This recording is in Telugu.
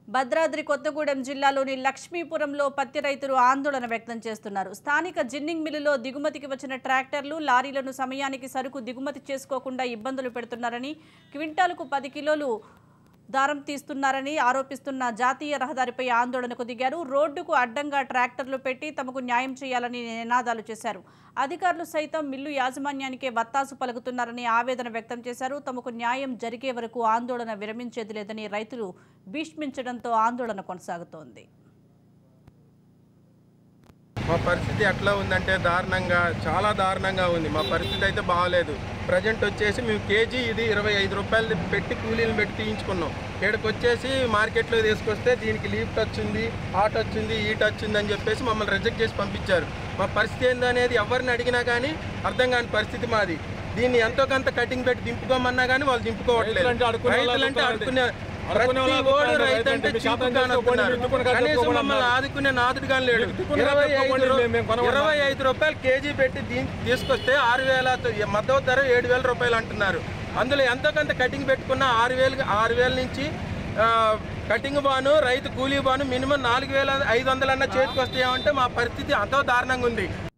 భద్రాద్రి కొత్తగూడెం జిల్లాలోని లక్ష్మీపురంలో పత్తి రైతులు ఆందోళన వ్యక్తం చేస్తున్నారు స్థానిక జిన్నింగ్ మిల్లులో దిగుమతికి వచ్చిన ట్రాక్టర్లు లారీలను సమయానికి సరుకు దిగుమతి చేసుకోకుండా ఇబ్బందులు పెడుతున్నారని క్వింటాలకు పది కిలోలు దారం తీస్తున్నారని ఆరోపిస్తున్న జాతీయ రహదారిపై ఆందోళనకు దిగారు రోడ్డుకు అడ్డంగా ట్రాక్టర్లు పెట్టి తమకు న్యాయం చేయాలని నినాదాలు చేశారు అధికారులు సైతం మిల్లు యాజమాన్యానికే వత్తాసు పలుకుతున్నారని ఆవేదన వ్యక్తం చేశారు తమకు న్యాయం జరిగే వరకు ఆందోళన విరమించేది లేదని రైతులు భీష్మించడంతో ఆందోళన కొనసాగుతోంది మా పరిస్థితి ఎట్లా ఉందంటే దారుణంగా చాలా దారుణంగా ఉంది మా పరిస్థితి అయితే బాగాలేదు ప్రజెంట్ వచ్చేసి మేము కేజీ ఇది ఇరవై ఐదు రూపాయలు పెట్టి కూలీలు పెట్టి తీయించుకున్నాం ఇక్కడికి వచ్చేసి మార్కెట్లో తీసుకొస్తే దీనికి లీఫ్ టచ్ ఉంది ఆ టచ్ ఉంది ఈ టచ్ ఉంది అని చెప్పేసి మమ్మల్ని రిజెక్ట్ చేసి పంపించారు మా పరిస్థితి ఏందనేది ఎవరిని అడిగినా కానీ అర్థం కాని పరిస్థితి మాది దీన్ని ఎంతో కొంత కటింగ్ పెట్టి దింపుకోమన్నా కానీ వాళ్ళు దింపుకోవట్లేదు రైతులంటే అడుక్కునే వాళ్ళు రైతులంటే అడుక్కునే అడుక్కునే అడుక్కునే ప్రతి వాళ్ళు ఓడు అడుక్కునే రైతు అంటే రైతు అంటే చీపుగా శాతం అనుకున్నారు. దిక్కుని కాదు, కనీసం దిక్కుని మమ్మల్ని కాదు. ఆదుకునే నాదుడుగాని లేడు దిక్కుని ఇరవై కాదు, ఐదు దిక్కుని రూ- మేము కొనమన్నాం. ఇరవై ఐదు రూపాయలు కేజీ పెట్టి దీన్ని తీసుకొస్తే ఆరు వేల మద్దతు ధర ఏడు వేల రూపాయలు అంటున్నారు అందులో ఎంతో కొంత కటింగ్ పెట్టుకున్న ఆరు వేలు ఆరు వేల నుంచి ఆ, కటింగ్ బాను రైతు కూలీ బాను మినిమం నాలుగు వేల ఐదు వందలన్న చేతికి వస్తాయంటే మా పరిస్థితి అంతో దారుణంగా ఉంది